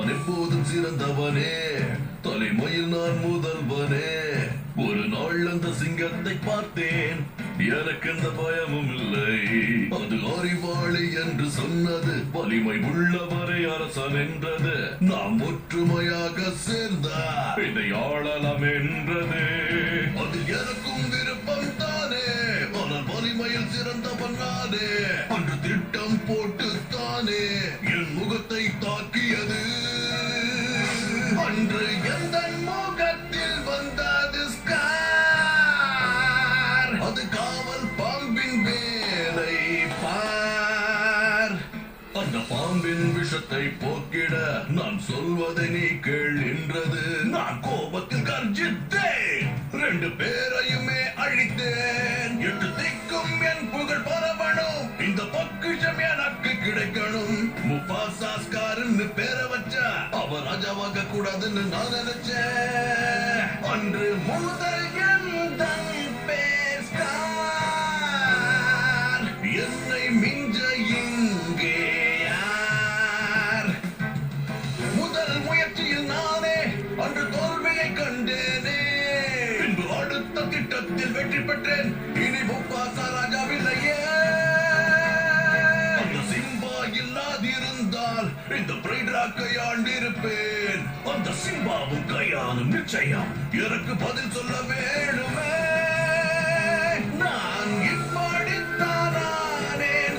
நான் எப்போதும் சிறந்தவனே தலைமையில் நான் முதல்வனே ஒரு நாள் அந்த சிங்கத்தை பார்த்தேன் எனக்கு எந்த பயமும் இல்லை அது அறிவாளி என்று சொன்னது வலிமை உள்ளவரை அரசன் என்றது நாம் ஒற்றுமையாக சேர்ந்தார் இதை ஆளலாம் என்றது அது எனக்கும் விருப்பம் தானே ஆனால் வலிமையில் சிறந்தவன் நானே அன்று திட்டம் போட்டு தானே என் முகத்தை தாக்கியது அன்று எந்த முகத்தில் வந்தது ஸ்கார் அது காவல் பாம்பின் வேலை பார் அந்த பாம்பின் விஷத்தை போக்கிட நான் சொல்வதை நீ கேள் என்றது நான் கோபத்தில் கர்ஜித்தேன் ரெண்டு பேரையுமே அழித்தேன் எட்டு திக்கும் என் புகழ் பரவணும் இந்த பொக்கிஷம் எனக்கு கிடைக்கணும் முப்பாசாஸ்காருன்னு பேரை வச்ச அவ ராஜாவாக கூடாதுன்னு நான் நினைச்சேன் அன்று முதல் எந்த பேர் ஸ்கார் என்னை மிஞ்ச இங்கே யார் முதல் முயற்சியில் நானே அன்று தோல்வியை கண்டேனே பின்பு அடுத்த திட்டத்தில் வெற்றி பெற்றேன் இனி முப்பாசா ராஜாவில்லையே அந்த சிம்பா இல்லாதிருந்தால் இந்த பிரைட்ராக்கை ஆண்டிருப்பேன் அந்த சிம்பாவும் கையானும் நிச்சயம் எனக்கு பதில் சொல்ல வேணுமே நான் இப்படித்தானேன்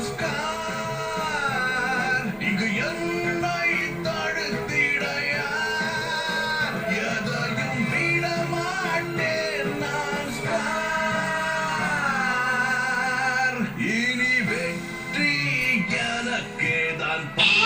ஸ்கார் இங்கு என்னை தடுத்திட யார்? எதையும் விட மாட்டேன் நான் ஸ்கார் இனி வெற்றி எனக்கே தான்